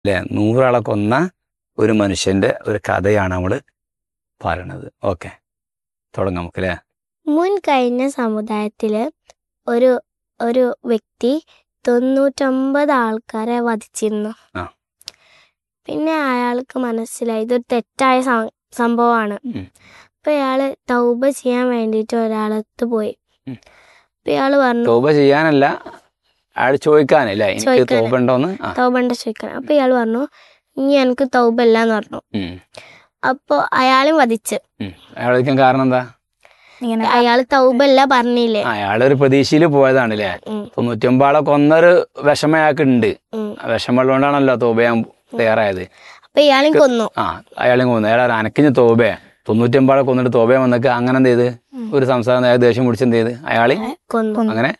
അല്ലെ നൂറാളെ കൊന്ന ഒരു മനുഷ്യന്റെ ഒരു കഥയാണ് നമ്മൾ പറയണത് ഓക്കെ തുടങ്ങാം നമുക്ക് അല്ലേ മുൻ കഴിഞ്ഞ സമുദായത്തില് ഒരു ഒരു വ്യക്തി തൊണ്ണൂറ്റൊമ്പത് ആൾക്കാരെ വധിച്ചിരുന്നു ആ. പിന്നെ അയാൾക്ക് മനസ്സിലായി ഇതൊരു തെറ്റായ സം- സംഭവമാണ് ഉം. അപ്പൊ ഇയാള് തൗബ ചെയ്യാൻ വേണ്ടിയിട്ട് ഒരാളത്ത് പോയി ഉം. അപ്പൊ ഇയാള് പറഞ്ഞു തോപ ചെയ്യാനല്ല അയാൾ ചോദിക്കാനല്ലേ എനിക്ക് ചോദിക്കാന്. തോപ ഉണ്ടോന്ന് ആ തൗബണ്ട ചോദിക്കണം അപ്പൊ ഇയാൾ പറഞ്ഞു ഇനി എനിക്ക് തൗബ ഇല്ല എന്ന് പറഞ്ഞു ഉം. അപ്പൊ അയാളും വധിച്ച് ഉം. അയാൾ ചോദിക്കാൻ കാരണം എന്താ ഇങ്ങനെ അയാള് തൗബ ഇല്ല പറഞ്ഞില്ലേ അയാളൊരു പ്രതീക്ഷയിൽ പോയതാണ് അല്ലേ ഉം. തൊണ്ണൂറ്റൊമ്പാളെ കൊന്നൊരു വിഷമം അയാൾക്ക് ഉണ്ട് ഉം. ആ വിഷമമുള്ളതുകൊണ്ടാണല്ലോ തോപ ചെയ്യാൻ തയ്യാറായത് അപ്പൊ ഇയാളും കൊന്നു ആ അയാളെയും കൊന്നു അയാൾ അനക്കിഞ്ഞ് തോബേ തൊണ്ണൂറ്റൊമ്പാളെ കൊന്നിട്ട് തോബയെ വന്നൊക്കെ അങ്ങനെ എന്ത് ചെയ്ത് ഒരു സംസാരം അയാൾ ദേഷ്യം പിടിച്ച് എന്ത് ചെയ്ത് അയാളെ കൊന്നു അങ്ങനെ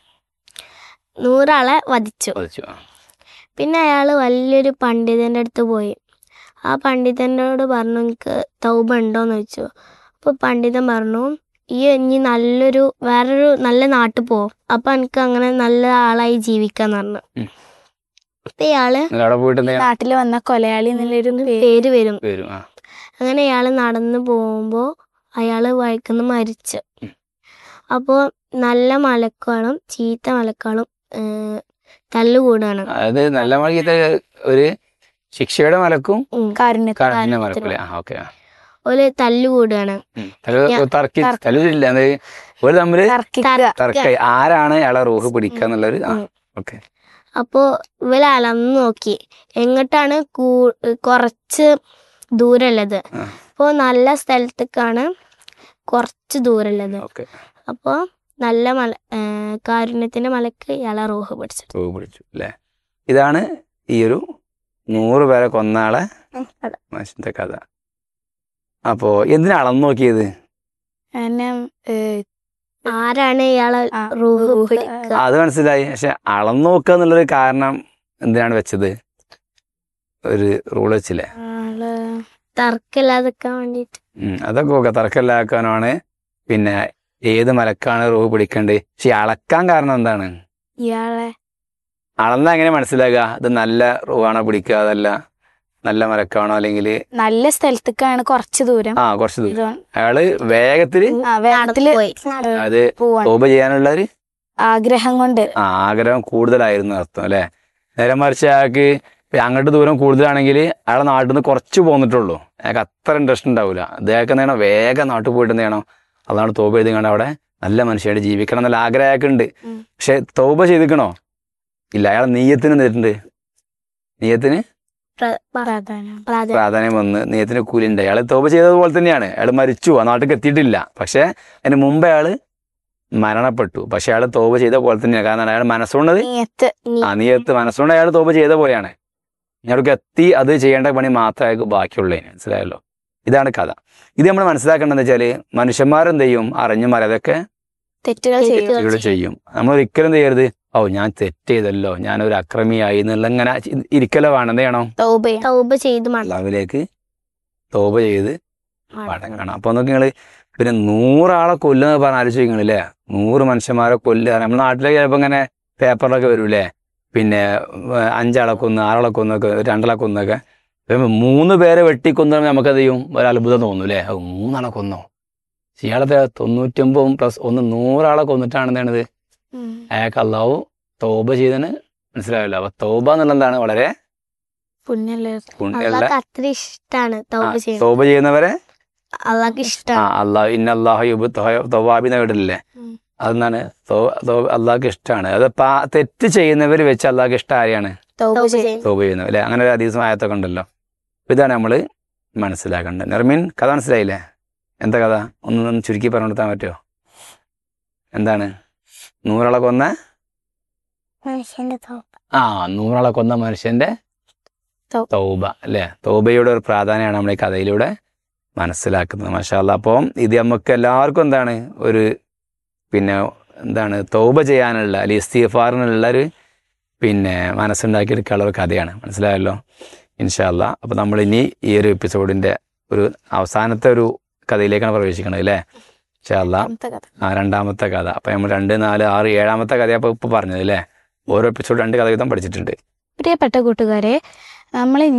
നൂറാളെ വധിച്ചു വധിച്ചു ആ. പിന്നെ അയാൾ വലിയൊരു പണ്ഡിതന്റെ അടുത്ത് പോയി ആ പണ്ഡിതനോട് പറഞ്ഞു എനിക്ക് തൗബ ഉണ്ടോന്ന് ചോദിച്ചു അപ്പൊ പണ്ഡിതൻ പറഞ്ഞു ഈ ഇനി നല്ലൊരു വേറൊരു നല്ല നാട്ടിൽ പോവും അപ്പൊ എനിക്ക് അങ്ങനെ നല്ല ആളായി ജീവിക്കാന്ന് പറഞ്ഞു ഉം. അപ്പൊ ഇയാള് എന്നിട്ട് അവിടെ പോയിട്ട് എന്ത് ചെയ്യണം? നാട്ടിൽ വന്ന കൊലയാളി എന്നുള്ളൊരു പേര് പേര് വരും വരും ആ അങ്ങനെ ഇയാള് നടന്നു പോകുമ്പോ അയാള് വഴിക്കുന്ന് മരിച്ചു ഉം. അപ്പോ നല്ല മലക്കാളും ചീത്ത മലക്കാളും ഏർ തല്ലുകൂടാണ് അതായത് നല്ല മഴത്തെ ഒരു ശിക്ഷയുടെ മലക്കും ഉം. കാരുണ്യ കാരണ മലക്കും അല്ലേ ആ ഓക്കെ ഓല് തല്ലുകൂടാണ് ഞാൻ- തർക്കി തർക്കം. തല്ലില്ല അത് ഒരു തമ്മില് തർക്കിക്കുക തർക്കായി ആരാണ് അയാളെ റൂഹ് പിടിക്കുക എന്നുള്ളൊരു ആ ഉം. ഓക്കെ അപ്പോ ഇവല് അളന്ന് നോക്കി എങ്ങോട്ടാണ് കൂ കുറച്ച് ദൂരമുള്ളത് ആ. അപ്പോ നല്ല സ്ഥലത്തേക്കാണ് കുറച്ച് ദൂരമുള്ളത് ഓക്കെ അപ്പോ നല്ല മല ഏർ കാരുണ്യത്തിന്റെ മലക്ക് ഇയാളെ റൂഹ് പിടിച്ചു റൂഹ് പിടിച്ചു അല്ലേ ഇതാണ് ഈ ഒരു നൂറ് പേരെ കൊന്ന ആളെ അതെ. മനുഷ്യന്റെ കഥ അപ്പോ എന്തിനാ അളന്നു നോക്കിയത് എന്നെ ഏഹ്, ആരാണ് ഇയാളെ ആ, റൂഹ് റൂഹ് പിടിക്കുക അത് മനസ്സിലായി പക്ഷെ അളന്നു നോക്കുക എന്നുള്ളൊരു കാരണം എന്തിനാണ് വെച്ചത് ഒരു റൂൾ വെച്ചില്ലേ ആള് തർക്കമില്ലാതെക്കാൻ വേണ്ടിട്ട് ഉം, അതൊക്കെ ഓക്കെ തർക്കമില്ലാക്കാനാണ് പിന്നെ ഏത് മലക്കാണ് റൂഹ് പിടിക്കേണ്ടത് പക്ഷെ ഈ അളക്കാൻ കാരണം എന്താണ് ഇയാളെ അളന്ന എങ്ങനെ മനസ്സിലാക്കുക ഇത് നല്ല റൂഹാണോ പിടിക്കുക അതല്ല നല്ല മലക്കാണോ അല്ലെങ്കിൽ നല്ല സ്ഥലത്തേക്കാണ് കുറച്ച് ദൂരം ആ കുറച്ച് ദൂരം ഇത് അയാള് വേഗത്തില് ആ വേഗത്തില് പോയി അത് പോവാണ് തോപ ചെയ്യാനുള്ള ഒരു ആഗ്രഹം കൊണ്ട് ആ, ആഗ്രഹം കൂടുതലായിരുന്നു അർത്ഥം അല്ലെ നേരെ മറിച്ച് അയാൾക്ക് ഇപ്പൊ അങ്ങോട്ട് ദൂരം കൂടുതലാണെങ്കിൽ അയാളെ നാട്ടിൽ നിന്ന് കുറച്ച് പോന്നിട്ടുള്ളൂ അയാൾക്ക് അത്ര ഇൻട്രസ്റ്റ് ഉണ്ടാവില്ല അദ്ദേഹം എന്ത് ചെയ്യണം വേഗം നാട്ടിൽ പോയിട്ട് എന്ത് ചെയ്യണം അതാണ് തോപ എഴുതി കണ്ട് അവിടെ നല്ല മനുഷ്യരായിട്ട് ജീവിക്കണം എന്നുള്ള ആഗ്രഹം അയാൾക്കുണ്ട് ഉം. പക്ഷെ തോപ ചെയ്തിക്കണോ ഇല്ല അയാൾ നീയത്തിന് എന്തിട്ടുണ്ട് നീയത്തിന് പ്ര- പ- പ്രാധാന്യം പ്രാധാന്യം പ്രാധാന്യം വന്ന് നീയത്തിന് കൂലിണ്ട് അയാൾ തോപ ചെയ്തതുപോലെ തന്നെയാണ് അയാൾ മരിച്ചു ആ നാട്ടിലേക്ക് എത്തിയിട്ടില്ല പക്ഷെ അതിന് മുമ്പ് അയാള് മരണപ്പെട്ടു പക്ഷെ അയാൾ തോപ ചെയ്ത പോലെ തന്നെയാണ് കാരണം അയാൾ മനസ്സുകൊണ്ടത് നീയത്ത് നീ- ആ നീയത്ത് മനസ്സുകൊണ്ട് അയാൾ തോപ ചെയ്ത പോലെയാണ് ഞങ്ങൾക്ക് എത്തി അത് ചെയ്യേണ്ട പണി മാത്രമേ അയാൾക്ക് ബാക്കിയുള്ളതിന് മനസ്സിലായല്ലോ ഇതാണ് കഥ ഇത് നമ്മൾ മനസ്സിലാക്കേണ്ടതെന്ന് വെച്ചാല് മനുഷ്യന്മാരെന്ത് ചെയ്യും അറിഞ്ഞും അറിയാതൊക്കെ തെറ്റുകൾ ചെയ്യും ഇവിടെ ചെയ്യും നമ്മൾ ഒരിക്കലും എന്ത് ചെയ്യരുത് ഓ ഞാൻ തെറ്റ് ചെയ്തല്ലോ ഞാൻ ഒരു അക്രമിയായി എന്നുള്ള ഇങ്ങനെ ഇരിക്കലോ വേണം എന്ത് ചെയ്യണം തൗബ ചെയ്യണം. തൗബ ചെയ്ത് മട- അള്ളാഹുവിലേക്ക് തോപ ചെയ്ത് മടങ്ങണം. മടങ്ങണം അപ്പൊ നോക്കി നിങ്ങള് പിന്നെ നൂറാളെ കൊല്ലുന്ന പറഞ്ഞ ആലോചിക്കണില്ലേ നൂറ് മനുഷ്യന്മാരെ കൊല്ലുക നമ്മുടെ നാട്ടിലേക്ക് ചിലപ്പോ ഇങ്ങനെ പേപ്പറിലൊക്കെ വരൂലേ പിന്നെ ഏർ അഞ്ചാളെ കൊന്ന് ആറാളെ കൊന്നൊക്കെ രണ്ടാളെ കൊന്നൊക്കെ ഇപ്പൊ മൂന്ന് പേരെ വെട്ടിക്കൊന്ന നമുക്കത് ചെയ്യും ഒരു അത്ഭുതം തോന്നും അല്ലേ ഓ, മൂന്നാളെ കൊന്നോ പക്ഷെ ഇയാളത്തെ തൊണ്ണൂറ്റൊമ്പതും പ്ലസ് ഒന്ന് നൂറാളെ കൊന്നിട്ടാണ് എന്താണത് ഉം. അയാൾക്ക് അള്ളാഹു തോബ ചെയ്തതിന് മനസ്സിലായല്ലോ അപ്പൊ തോബ എന്നുള്ള എന്താണ് വളരെ പുണ്യല്ലേ പുണ്യമുള്ള അള്ളാഹ്ക്ക് അത്ര ഇഷ്ടാണ് തൗബ ആ, ചെയ്യുന്നത് തോബ ചെയ്യുന്നവരെ അള്ളാഹ്ക്ക് ആ ഇഷ്ടാണ് അള്ളാഹു ഇന്ന അള്ളാഹു യുബ് തൊവാബി കേട്ടില്ലേ ഉം. അതെന്താണ് അള്ളാഹ്ക്ക് ഇഷ്ടമാണ് അത് പാ തെറ്റ് ചെയ്യുന്നവർ വെച്ച് അള്ളാഹ്ക്ക് ഇഷ്ടം ആരെയാണ് തൗബ തൗബ ചെയ്യും ചെയ്യുന്നത് തോബ ചെയ്യുന്നത് അല്ലെ അങ്ങനെ ഒരു അതീസം ആയത്തൊക്കെ ഉണ്ടല്ലോ അപ്പൊ ഇതാണ് നമ്മൾ മനസ്സിലാക്കേണ്ടത് നെർമീൻ കഥ മനസ്സിലായില്ലേ എന്താ കഥ ഒന്ന് ചുരുക്കി പറഞ്ഞു കൊടുത്താൻ പറ്റുമോ എന്താണ് നൂറാളെ കൊന്ന മനുഷ്യന്റെ തൗബ ആ നൂറാളെ കൊന്ന മനുഷ്യന്റെ തൗ- തൗബ അല്ലെ തൗബയുടെ ഒരു പ്രാധാന്യമാണ് നമ്മൾ ഈ കഥയിലൂടെ മനസ്സിലാക്കുന്നത് മാഷാല്ല അപ്പം ഇത് നമുക്ക് എല്ലാവർക്കും എന്താണ് ഒരു പിന്നെ എന്താണ് തൗബ ചെയ്യാനുള്ള അല്ലെങ്കിൽ ഇസ്തീഫാറിനുള്ള ഒരു പിന്നെ മനസ്സുണ്ടാക്കിയെടുക്കാനുള്ള ഒരു കഥയാണ് മനസ്സിലായല്ലോ ഇൻഷാല്ല അപ്പം നമ്മൾ ഇനി ഈ ഒരു എപ്പിസോഡിന്റെ ഒരു അവസാനത്തെ ഒരു കഥയിലേക്കാണ് പ്രവേശിക്കുന്നത് അല്ലേ ഇൻഷാല്ല രണ്ടാമത്തെ കഥ ആ രണ്ടാമത്തെ കഥ അപ്പം നമ്മൾ രണ്ട് നാല് ആറ് ഏഴാമത്തെ കഥ അപ്പോൾ ഇപ്പോൾ പറഞ്ഞത് അല്ലേ ഓരോ എപ്പിസോഡ് രണ്ട് കഥ വീതം പഠിച്ചിട്ടുണ്ട് പ്രിയപ്പെട്ട കൂട്ടുകാരെ നമ്മൾ